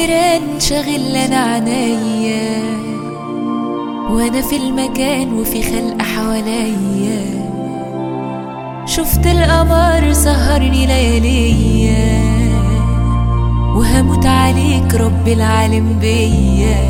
الجيران شاغل انا عينيا وانا في المكان وفي خلق حواليا شفت القمر سهرني لياليا وهموت عليك رب العالم بيا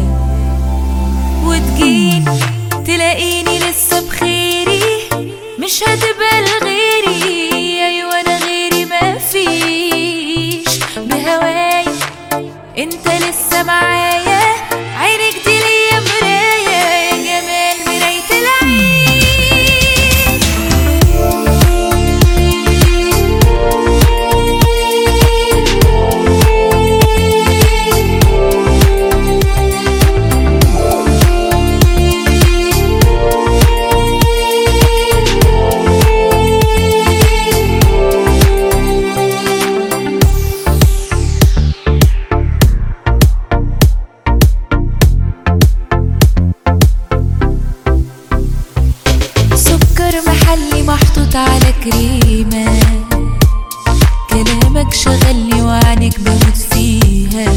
وتجيني تلاقيني لسه بخيري مش هتبقى لغيري ايوه انا غيري مفيش بهواي انت لسه معايا عينك دي ليا مراية يا جمال مراية العين سكر محلي محطوط على كريمة كلامك شغلني وعنك بموت فيها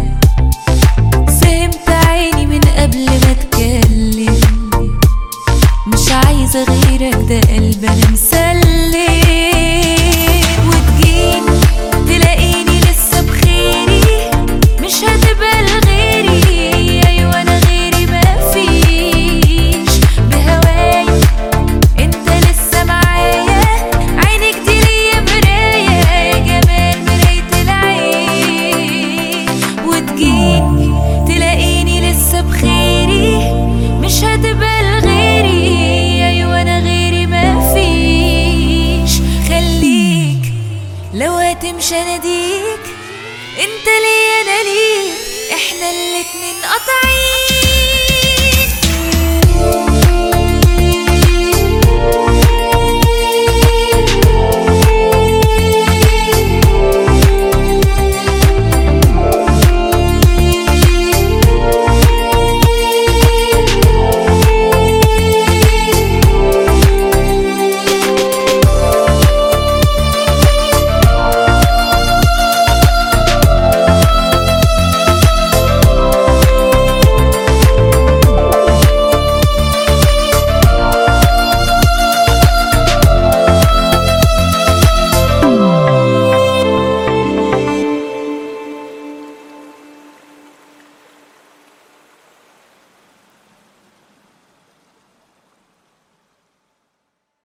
فهمت عيني من قبل ما اتكلم مش عايزة غيرك ده قلب انا مسلم وتجيني تلاقيني لسه بخيري مش هتبقى لغيري ايوه انا غيري مفيش بهواي انت لسه معايا عينك دي ليا مراية يا جمال مراية العين وتجيني تلاقيني لسه بخيري مش هتبقى لغيري ايوه انا غيري مفيش خليك لو هتمشي اناديك انت ليا انا ليك احنا الاتنين قاطعين